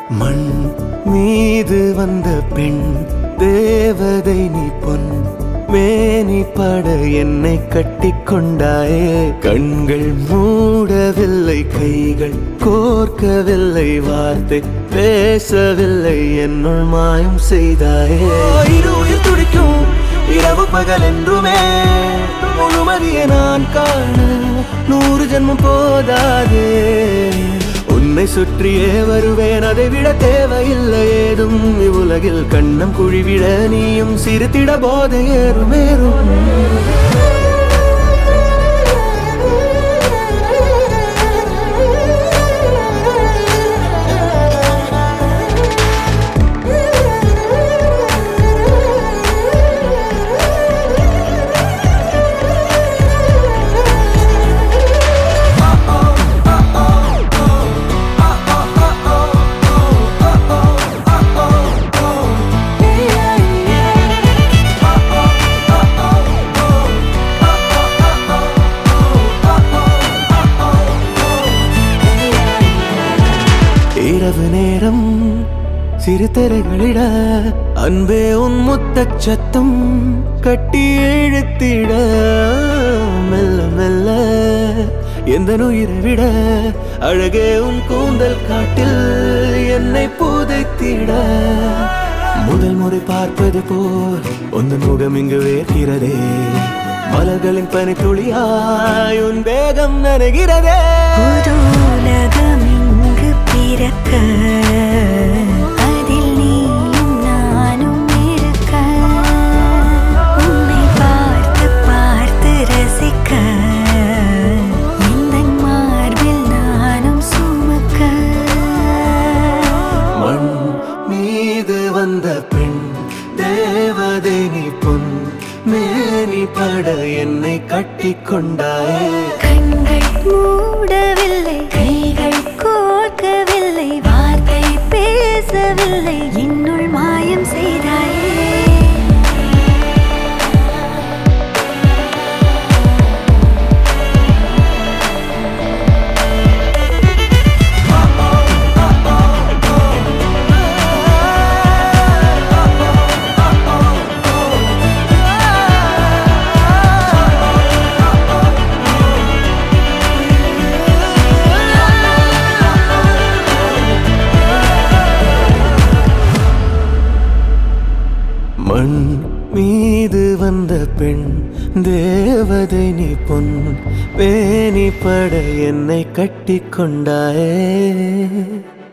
மண் மீது வந்த பெண் தேவதை நீ பொன் மேனி பட என்னை கட்டிக்கொண்டாயே கண்கள் மூடவில்லை கைகள் கோர்க்கவில்லை வார்த்தை பேசவில்லை என்னுள் மாயம் செய்தாயே இரு உயிர் துடிக்கும் இரவு பகல் என்றுமே முழுமதியை நான் காண நூறு ஜென்மம் போதாதே உன்னை சுற்றியே வருவேன் அதை விட தேவையில்லை ஏதும் இவ்வுலகில் கண்ணம் குழிவிட நீயும் சிரித்திட போதை ஏறுமேறும் இரவு நேரம் சிறு திரைகளிட அன்பே உன் முத்தச் சத்தம் கட்டி இழுத்திட மெல்ல மெல்ல எந்த உயிரை விட அழகே உன் கூந்தல் காட்டில் என்னை புதைத்திட முதல் முறை பார்ப்பது போல் உந்தன் முகம் இங்கு வேர்க்கிறதே மலர்களின் பனி துளியாய் உன் வேகம் நனைகிறதே புது உலகம் இங்கு பிறக்க அதில் நீயும் நானும் இருக்க உன்னை பார்த்து பார்த்து ரசிக்க எந்தன் மார்பில் நானும் சுமக்க மண் மீது வந்த பெண் தேவதை நீ பொன் மேனி பட என்னை கட்டிக்கொண்டாயே கண்கள் மூடவில்லை கைகள் கோர்க்கவில்லை வார்த்தை பேசவில்லை என்னுள் மாயம் செய்தாயே மண் மீது வந்த பெண் தேவதை நீ பொன் பேணி பட என்னை கட்டிக்கொண்டாயே